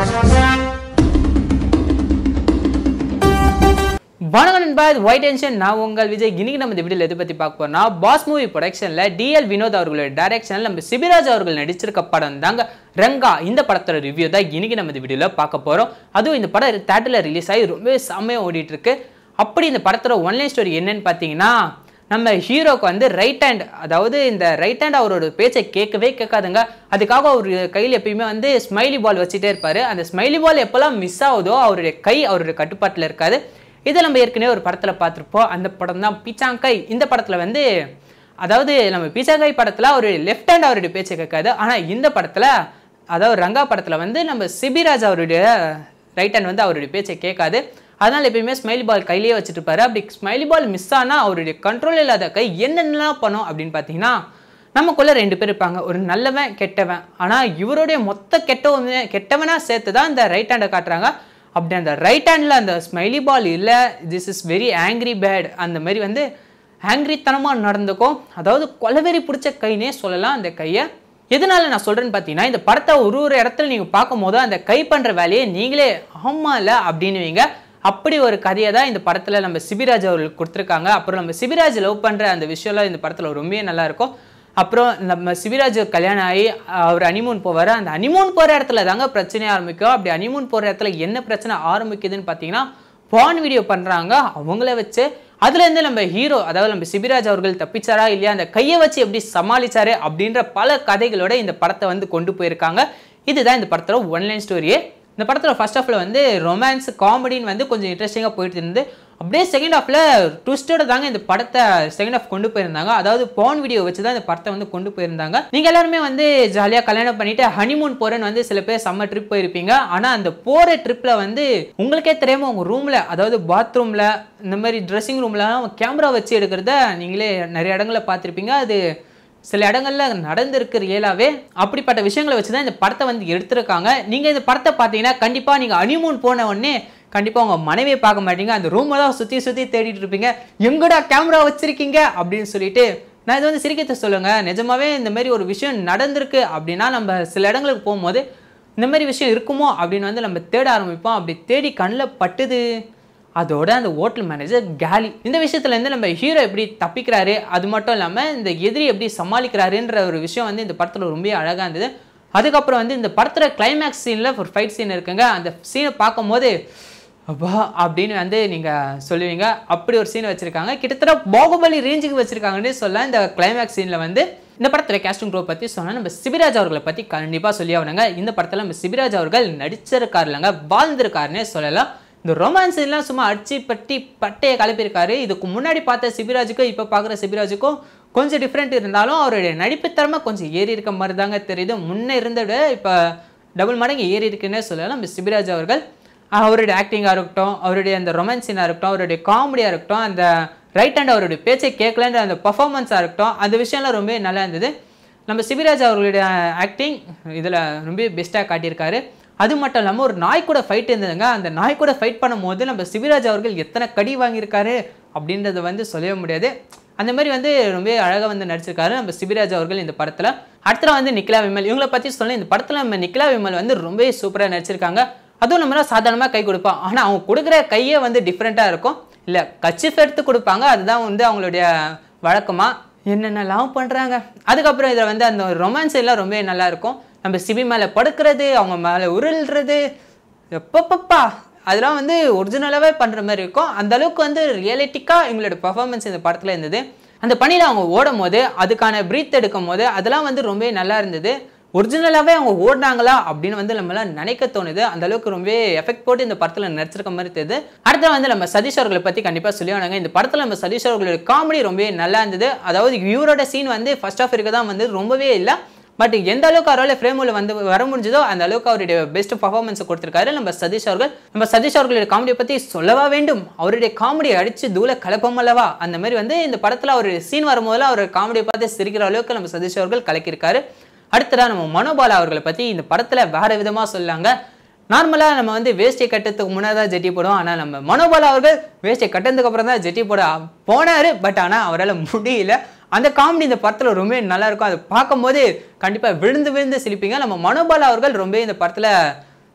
வணக்கம் நண்பா இது ஒயிட் டென்ஷன் நான் உங்கள் விஜய் இன்னைக்கு நம்ம இந்த வீடியோவில் எதை பற்றி பார்க்க போறோம்னா பாஸ் மூவி ப்ரொடக்ஷனில் டிஎல் வினோத் அவர்களோட டைரக்ஷனில் நம்ம சிபிராஜ் அவர்கள் நடிச்சிருக்க படம் தாங்க ரங்கா இந்த படத்தோட ரிவ்யூ தான் இன்னைக்கு நம்ம இந்த வீடியோவில் பார்க்க போகிறோம் அதுவும் இந்த படம் தேட்டரில் ரிலீஸ் ஆகி ரொம்பவே செம்மையாக ஓடிட்டு இருக்கு அப்படி இந்த படத்தோட ஒன்லைன் ஸ்டோரி என்னன்னு பார்த்தீங்கன்னா நம்ம ஹீரோக்கு வந்து ரைட் ஹேண்ட் அதாவது இந்த ரைட் ஹேண்ட் அவரோட பேச்சை கேட்கவே கேட்காதுங்க அதுக்காக அவர் கையில் எப்பயுமே வந்து ஸ்மைலி பால் வச்சுட்டே இருப்பார் அந்த ஸ்மைலி பால் எப்போல்லாம் மிஸ் ஆகுதோ அவருடைய கை அவருடைய கட்டுப்பாட்டில் இருக்காது இதை நம்ம ஏற்கனவே ஒரு படத்தில் பார்த்துருப்போம் அந்த படம் தான் பீச்சாங்கை இந்த படத்தில் வந்து அதாவது நம்ம பீச்சாங்கை படத்தில் அவர் லெஃப்ட் ஹேண்ட் அவருடைய பேச்சை கேட்காது ஆனால் இந்த படத்தில் அதாவது ரங்கா படத்தில் வந்து நம்ம சிபிராஜ் அவருடைய ரைட் ஹேண்ட் வந்து அவருடைய பேச்சை கேட்காது அதனால் எப்பயுமே ஸ்மைலி பால் கையிலேயே வச்சுட்டு இருப்பாரு அப்படி ஸ்மைலி பால் மிஸ் ஆனால் அவருடைய கண்ட்ரோல் இல்லாத கை என்னென்னலாம் பண்ணும் அப்படின்னு பார்த்தீங்கன்னா நமக்குள்ள ரெண்டு பேர் இருப்பாங்க ஒரு நல்லவன் கெட்டவன் ஆனால் இவருடைய மொத்த கெட்டவன் கெட்டவனா சேர்த்து தான் இந்த ரைட் ஹேண்டை காட்டுறாங்க அப்படி அந்த ரைட் ஹேண்டில் அந்த ஸ்மைலி பால் இல்லை this is very angry bad அந்த மாதிரி வந்து ஆங்க்ரித்தனமாக நடந்துக்கும் அதாவது கொலவெறி பிடிச்ச கைனே சொல்லலாம் அந்த கையை எதனால நான் சொல்கிறேன்னு பார்த்தீங்கன்னா இந்த படத்தை ஒரு ஒரு இடத்துல நீங்கள் பார்க்கும்போது அந்த கை பண்ணுற வேலையை நீங்களே ஆமா இல்லை அப்படின்னுவீங்க அப்படி ஒரு கதையை தான் இந்த படத்தில் நம்ம சிபிராஜ் அவர்களுக்கு கொடுத்துருக்காங்க அப்புறம் நம்ம சிபிராஜ் லவ் பண்ணுற அந்த விஷயம்லாம் இந்த படத்தில் ரொம்பவே நல்லா இருக்கும் அப்புறம் நம்ம சிவிராஜ் கல்யாணம் ஆகி அவர் அனிமூன் போவார் அந்த அனிமூன் போகிற இடத்துல தாங்க பிரச்சனை ஆரம்பிக்கும் அப்படி அனிமூன் போகிற இடத்துல என்ன பிரச்சனை ஆரம்பிக்குதுன்னு பார்த்தீங்கன்னா பான் வீடியோ பண்ணுறாங்க அவங்கள வச்சு அதுலேருந்து நம்ம ஹீரோ அதாவது நம்ம சிபிராஜ் அவர்கள் தப்பிச்சாரா இல்லையா அந்த கையை வச்சு எப்படி சமாளிச்சாரு அப்படின்ற பல கதைகளோட இந்த படத்தை வந்து கொண்டு போயிருக்காங்க இதுதான் இந்த படத்தோட ஒன்லைன் ஸ்டோரியே இந்த படத்தில் ஃபர்ஸ்ட் ஹாஃபில் வந்து ரொமான்ஸ் காமெடின்னு வந்து கொஞ்சம் இன்ட்ரெஸ்டிங்காக போயிட்டு இருந்து அப்படியே செகண்ட் ஹாஃபில் ட்விஸ்டோட தாங்க இந்த படத்தை செகண்ட் ஹாஃப் கொண்டு போயிருந்தாங்க அதாவது போன் வீடியோ வச்சு தான் இந்த படத்தை வந்து கொண்டு போயிருந்தாங்க நீங்கள் எல்லாருமே வந்து ஜாலியாக கல்யாணம் பண்ணிட்டு ஹனிமூன் போகிறேன்னு வந்து சில பேர் செம்ம ட்ரிப் போயிருப்பீங்க ஆனால் அந்த போகிற ட்ரிப்பில் வந்து உங்களுக்கே தெரியாமல் உங்கள் ரூமில் அதாவது பாத்ரூமில் இந்த மாதிரி ட்ரெஸ்ஸிங் ரூம்லாம் கேமரா வச்சு எடுக்கிறத நீங்களே நிறைய இடங்களில் பார்த்துருப்பீங்க அது சில இடங்கள்ல நடந்திருக்கு ரியலாவே அப்படிப்பட்ட விஷயங்களை வச்சு தான் இந்த படத்தை வந்து எடுத்திருக்காங்க நீங்க இந்த படத்தை பார்த்தீங்கன்னா கண்டிப்பா நீங்க அனிமூன் போன உடனே கண்டிப்பா உங்க மனைவியை பார்க்க மாட்டீங்க அந்த ரூமை தான் சுத்தி சுத்தி தேடிட்டு இருப்பீங்க எங்கடா கேமரா வச்சிருக்கீங்க அப்படின்னு சொல்லிட்டு நான் இது வந்து சிரிக்கத்தை சொல்லுங்க நிஜமாவே இந்த மாதிரி ஒரு விஷயம் நடந்திருக்கு அப்படின்னா நம்ம சில இடங்களுக்கு போகும்போது இந்த மாதிரி விஷயம் இருக்குமோ அப்படின்னு வந்து நம்ம தேட ஆரம்பிப்போம் அப்படி தேடி கண்ணில் பட்டுது அதோட அந்த ஹோட்டல் மேனேஜர் கேலி இந்த விஷயத்துல இருந்து நம்ம ஹீரோ எப்படி தப்பிக்கிறாரு அது மட்டும் இல்லாமல் இந்த எதிரி எப்படி சமாளிக்கிறாருன்ற ஒரு விஷயம் வந்து இந்த படத்தில் ரொம்ப அழகாக இருந்தது அதுக்கப்புறம் வந்து இந்த படத்தில் கிளைமேக்ஸ் சீனில் ஒரு ஃபைட் சீன் இருக்குங்க அந்த சீனை பார்க்கும்போது அப்பா அப்படின்னு வந்து நீங்கள் சொல்லுவீங்க அப்படி ஒரு சீன் வச்சுருக்காங்க கிட்டத்தட்ட பாகுபலி ரேஞ்சுக்கு வச்சுருக்காங்கன்னு சொல்ல இந்த கிளைமேக்ஸ் சீனில் வந்து இந்த படத்தில் கேஸ்டிங் க்ரோ பற்றி சொன்னால் நம்ம சிபிராஜ் அவர்களை பற்றி கண்டிப்பாக சொல்லி ஆகணுங்க இந்த படத்தில் நம்ம சிபிராஜ் அவர்கள் நடிச்சிருக்காரு இல்லைங்க வாழ்ந்திருக்காருன்னே சொல்லலாம் இந்த ரொமான்ஸ் எல்லாம் சும்மா அடிச்சு பட்டி பட்டையை கலப்பியிருக்காரு இதுக்கு முன்னாடி பார்த்த சிபிராஜுக்கும் இப்போ பார்க்குற சிபிராஜுக்கும் கொஞ்சம் டிஃப்ரெண்ட் இருந்தாலும் அவருடைய நடிப்பு திறமை கொஞ்சம் ஏறி இருக்க மாதிரி தாங்க தெரியுது முன்னே இருந்த விட இப்போ டபுள் மடங்கு ஏறி இருக்குன்னே சொல்லலாம் நம்ம சிபிராஜ் அவர்கள் அவருடைய ஆக்டிங்காக இருக்கட்டும் அவருடைய அந்த ரொமான்ஸ் சீனாக இருக்கட்டும் அவருடைய காமெடியாக இருக்கட்டும் அந்த ரைட் ஹேண்ட் அவருடைய பேச்சை கேட்கலன்ற அந்த பர்ஃபார்மன்ஸாக இருக்கட்டும் அந்த விஷயம்லாம் ரொம்ப நல்லா இருந்தது நம்ம சிபிராஜ் அவர்களுடைய ஆக்டிங் இதில் ரொம்ப பெஸ்ட்டாக காட்டியிருக்காரு அது மட்டும் இல்லாமல் ஒரு நாய் கூட ஃபைட் இருந்ததுங்க அந்த நாய் கூட ஃபைட் பண்ணும்போது நம்ம சிவிராஜ் அவர்கள் எத்தனை கடி வாங்கியிருக்காரு அப்படின்றத வந்து சொல்லவே முடியாது அந்த மாதிரி வந்து ரொம்ப அழகாக வந்து நடிச்சிருக்காரு நம்ம சிபிராஜ் அவர்கள் இந்த படத்தில் அடுத்த வந்து நிக்கிலா விமல் இவங்கள பற்றி சொல்ல இந்த படத்தில் நம்ம நிக்கிலா விமல் வந்து ரொம்பவே சூப்பராக நடிச்சிருக்காங்க அதுவும் நம்ம சாதாரணமாக கை கொடுப்பான் ஆனால் அவங்க கொடுக்குற கையே வந்து டிஃப்ரெண்ட்டாக இருக்கும் இல்லை கச்சிஃப் எடுத்து கொடுப்பாங்க அதுதான் வந்து அவங்களுடைய வழக்கமாக என்னென்னலாம் பண்ணுறாங்க அதுக்கப்புறம் இதில் வந்து அந்த ரொமான்ஸ் எல்லாம் ரொம்ப நல்லா இருக்கும் நம்ம சிபி மேலே படுக்கிறது அவங்க மேலே உருள்றது எப்பப்பப்பா அதெல்லாம் வந்து ஒரிஜினலாகவே பண்ணுற மாதிரி இருக்கும் அந்த அளவுக்கு வந்து ரியலிட்டிக்காக இவங்களோட பர்ஃபார்மன்ஸ் இந்த படத்தில் இருந்தது அந்த பணியில் அவங்க ஓடும் போது அதுக்கான ப்ரீத் எடுக்கும் போது அதெல்லாம் வந்து ரொம்ப நல்லா இருந்தது ஒரிஜினலாகவே அவங்க ஓடினாங்களா அப்படின்னு வந்து நம்மளாம் நினைக்க தோணுது அந்த அளவுக்கு ரொம்ப எஃபெக்ட் போட்டு இந்த படத்தில் நடிச்சிருக்க மாதிரி தெரியுது அடுத்து வந்து நம்ம சதீஷ் அவர்களை பற்றி கண்டிப்பாக சொல்லி வந்தாங்க இந்த படத்தில் நம்ம சதீஷ் அவர்களோட காமெடி ரொம்பவே நல்லா இருந்தது அதாவது இவரோட சீன் வந்து ஃபர்ஸ்ட் ஆஃப் இருக்க தான் வந்து ரொம்பவே இல்லை பட் எந்த அளவுக்கு அவரால் ஃப்ரேமில் வந்து வர முடிஞ்சதோ அந்த அளவுக்கு அவருடைய பெஸ்ட் பர்ஃபார்மன்ஸ் கொடுத்துருக்காரு நம்ம சதீஷ் அவர்கள் நம்ம சதீஷ் அவர்களுடைய காமெடியை பற்றி சொல்லவா வேண்டும் அவருடைய காமெடியை அடித்து தூள கலப்பம் அல்லவா அந்த மாதிரி வந்து இந்த படத்தில் அவர் சீன் வரும்போதெல்லாம் அவர் காமெடியை பார்த்து சிரிக்கிற அளவுக்கு நம்ம சதீஷ் அவர்கள் கலக்கியிருக்காரு அடுத்ததா நம்ம மனோபாலா அவர்களை பற்றி இந்த படத்தில் வேற விதமாக சொல்லாங்க நார்மலாக நம்ம வந்து வேஷ்டி கட்டத்துக்கு முன்னாடி தான் ஜெட்டி போடுவோம் ஆனால் நம்ம மனோபாலா அவர்கள் வேஷ்டி கட்டினதுக்கு அப்புறம் தான் ஜெட்டி போட போனார் பட் ஆனால் அவரால் முடியல அந்த காமெடி இந்த படத்தில் ரொம்ப நல்லா இருக்கும் அதை பார்க்கும்போது கண்டிப்பாக விழுந்து விழுந்து சிரிப்பீங்க நம்ம மனோபாலா அவர்கள் ரொம்ப இந்த படத்தில்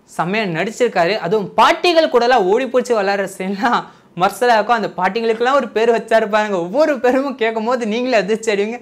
செம்மையாக நடிச்சிருக்காரு அதுவும் பாட்டிகள் கூடலாம் ஓடி பிடிச்சி விளாட்ற சீன்லாம் மர்சலாக இருக்கும் அந்த பாட்டிகளுக்கெல்லாம் ஒரு பேர் வச்சாருப்பாங்க ஒவ்வொரு பேரும் கேட்கும் போது நீங்களே அதிர்ச்சி அடிவீங்க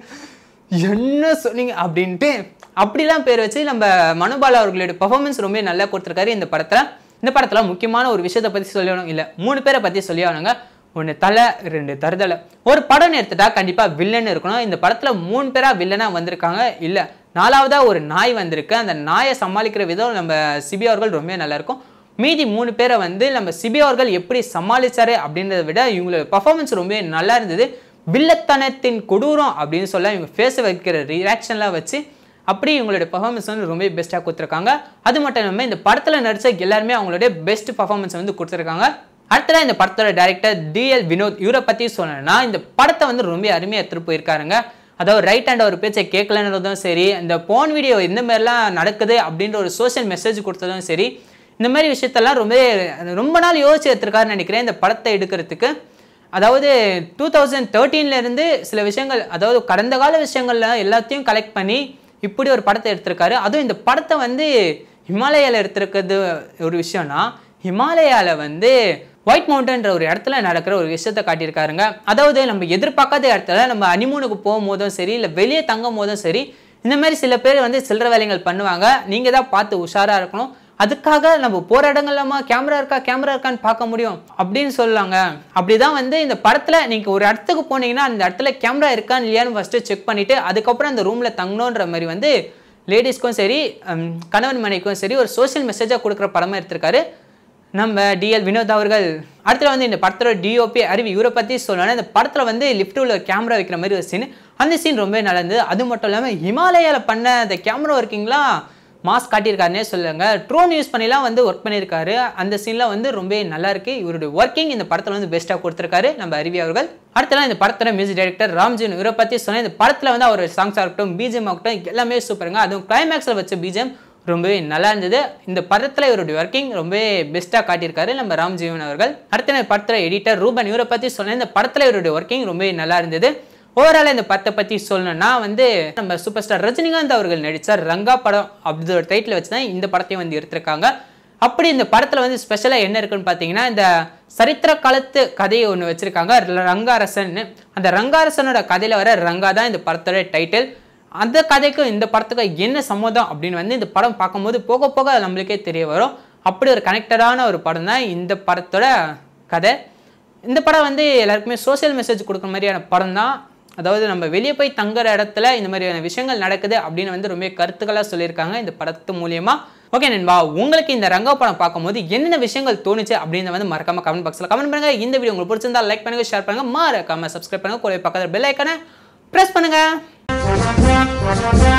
என்ன சொன்னீங்க அப்படின்ட்டு அப்படிலாம் பேர் வச்சு நம்ம மனுபாலா அவர்களுடைய பர்ஃபார்மன்ஸ் ரொம்ப நல்லா கொடுத்துருக்காரு இந்த படத்தில் இந்த படத்தில் முக்கியமான ஒரு விஷயத்தை பற்றி சொல்லணும் இல்லை மூணு பேரை பற்றி சொல்லி ஆகணுங்க ஒன்று தலை ரெண்டு தருதலை ஒரு படம்னு எடுத்துட்டா கண்டிப்பாக வில்லன் இருக்கணும் இந்த படத்தில் மூணு பேராக வில்லனாக வந்திருக்காங்க இல்லை நாலாவதா ஒரு நாய் வந்திருக்கு அந்த நாயை சமாளிக்கிற விதம் நம்ம சிபி அவர்கள் ரொம்ப நல்லா இருக்கும் மீதி மூணு பேரை வந்து நம்ம சிபி அவர்கள் எப்படி சமாளிச்சாரு அப்படின்றத விட இவங்களோட பர்ஃபார்மன்ஸ் ரொம்ப நல்லா இருந்தது வில்லத்தனத்தின் கொடூரம் அப்படின்னு சொல்ல இவங்க ஃபேஸை வைக்கிற ரியாக்ஷன்லாம் வச்சு அப்படி இவங்களுடைய பர்ஃபார்மன்ஸ் வந்து ரொம்ப பெஸ்ட்டாக கொடுத்துருக்காங்க அது மட்டும் இல்லாமல் இந்த படத்தில் நடித்த எல்லாருமே அவங்களுடைய பெஸ்ட் பர்ஃபார்மன்ஸ் வந்து கொடுத்துருக்காங்க அடுத்ததா இந்த படத்தோட டைரக்டர் டிஎல் வினோத் இவரை பற்றி சொல்லணும்னா இந்த படத்தை வந்து ரொம்ப அருமையாக எடுத்துகிட்டு போயிருக்காருங்க அதாவது ரைட் ஹேண்ட் ஒரு பேச்சை கேட்கலன்றதும் சரி இந்த போன் வீடியோ எந்த மாதிரிலாம் நடக்குது அப்படின்ற ஒரு சோஷியல் மெசேஜ் கொடுத்ததும் சரி இந்த மாதிரி விஷயத்தெல்லாம் ரொம்ப ரொம்ப நாள் யோசிச்சு எடுத்திருக்காருன்னு நினைக்கிறேன் இந்த படத்தை எடுக்கிறதுக்கு அதாவது டூ தௌசண்ட் தேர்ட்டீன்லேருந்து சில விஷயங்கள் அதாவது கடந்த கால விஷயங்கள்ல எல்லாத்தையும் கலெக்ட் பண்ணி இப்படி ஒரு படத்தை எடுத்திருக்காரு அதுவும் இந்த படத்தை வந்து ஹிமாலயாவில் எடுத்திருக்கிறது ஒரு விஷயம்னா ஹிமாலயாவில் வந்து ஒயிட் மவுண்டன்ற ஒரு இடத்துல நடக்கிற ஒரு விஷயத்த காட்டியிருக்காருங்க அதாவது நம்ம எதிர்பார்க்காத இடத்துல நம்ம அனிமூனுக்கு போகும்போதும் சரி இல்லை வெளியே தங்கும் போதும் சரி இந்த மாதிரி சில பேர் வந்து சில்லற வேலைகள் பண்ணுவாங்க நீங்கள் தான் பார்த்து உஷாராக இருக்கணும் அதுக்காக நம்ம போகிற இடங்கள்லாமா கேமரா இருக்கா கேமரா இருக்கான்னு பார்க்க முடியும் அப்படின்னு சொல்லாங்க அப்படிதான் வந்து இந்த படத்தில் நீங்கள் ஒரு இடத்துக்கு போனீங்கன்னா அந்த இடத்துல கேமரா இருக்கான்னு இல்லையான்னு ஃபஸ்ட்டு செக் பண்ணிவிட்டு அதுக்கப்புறம் அந்த ரூமில் தங்கணுன்ற மாதிரி வந்து லேடிஸ்க்கும் சரி ஹம், கணவன் மனைவிக்கும் சரி ஒரு சோஷியல் மெசேஜாக கொடுக்குற படமாக எடுத்திருக்காரு நம்ம டிஎல் வினோத் அவர்கள் அடுத்துல வந்து இந்த படத்தோட டிஓபி அறிவி இவரை பற்றி சொல்லணும் இந்த படத்தில் வந்து லிஃப்ட் உள்ள கேமரா வைக்கிற மாதிரி ஒரு சீன் அந்த சீன் ரொம்ப நல்லா இருந்தது அது மட்டும் இல்லாமல் ஹிமாலயாவில் பண்ண அந்த கேமரா ஒர்க்கிங்லாம் மாஸ்க் காட்டியிருக்காருனே சொல்லுங்க ட்ரோன் யூஸ் பண்ணிலாம் வந்து ஒர்க் பண்ணியிருக்காரு அந்த சீன்லாம் வந்து ரொம்ப நல்லா இருக்கு இவருடைய ஒர்க்கிங் இந்த படத்தில் வந்து பெஸ்ட்டாக கொடுத்துருக்காரு நம்ம அறிவி அவர்கள் அடுத்தலாம் இந்த படத்தோட மியூசிக் டைரக்டர் ராம்ஜின் இவரை பற்றி சொன்னேன் இந்த படத்தில் வந்து அவர் சாங்ஸாக இருக்கட்டும் பிஜிஎம் ஆகட்டும் எல்லாமே சூப்பருங்க அதுவும் கிளைமேக்ஸில் வச்ச பிஜிஎம் ரொம்பவே நல்லா இருந்தது இந்த படத்தில் இவருடைய ஒர்க்கிங் ரொம்பவே பெஸ்ட்டாக காட்டியிருக்காரு நம்ம ராம்ஜீவன் அவர்கள் அடுத்த இந்த படத்தில் எடிட்டர் ரூபன் இவரை பற்றி சொன்னேன் இந்த படத்தில் இவருடைய ஒர்க்கிங் ரொம்பவே நல்லா இருந்தது ஓவரால் இந்த படத்தை பற்றி சொல்லணும்னா வந்து நம்ம சூப்பர் ஸ்டார் ரஜினிகாந்த் அவர்கள் நடித்தார் ரங்கா படம் அப்படி ஒரு டைட்டில் வச்சு தான் இந்த படத்தையும் வந்து எடுத்திருக்காங்க அப்படி இந்த படத்தில் வந்து ஸ்பெஷலாக என்ன இருக்குன்னு பார்த்தீங்கன்னா இந்த சரித்திர காலத்து கதையை ஒன்று வச்சுருக்காங்க ரங்காரசன் அந்த ரங்காரசனோட கதையில் வர ரங்கா தான் இந்த படத்தோட டைட்டில் அந்த கதைக்கும் இந்த படத்துக்கும் என்ன சம்மதம் அப்படின்னு வந்து இந்த படம் பார்க்கும்போது போக போக அது நம்மளுக்கே தெரிய வரும் அப்படி ஒரு கனெக்டடான ஒரு படம் தான் இந்த படத்தோட கதை இந்த படம் வந்து எல்லாருக்குமே சோஷியல் மெசேஜ் கொடுக்குற மாதிரியான படம் தான் அதாவது நம்ம வெளியே போய் தங்குற இடத்துல இந்த மாதிரியான விஷயங்கள் நடக்குது அப்படின்னு வந்து ரொம்ப கருத்துக்களாக சொல்லியிருக்காங்க இந்த படத்து மூலியமா ஓகே நண்பா உங்களுக்கு இந்த ரங்கா படம் பார்க்கும்போது என்னென்ன விஷயங்கள் தோணுச்சு அப்படின்னு வந்து மறக்காம கமெண்ட் பாக்ஸில் கமெண்ட் பண்ணுங்க இந்த வீடியோ உங்களுக்கு பிடிச்சிருந்தா லைக் பண்ணுங்க ஷேர் பண்ணுங்க மறக்காம சப்ஸ்கிரைப் பண்ணுங்க கூட பக்கத்தில் பெல் ஐக்கனை ப்ரெஸ் பண்ணுங்க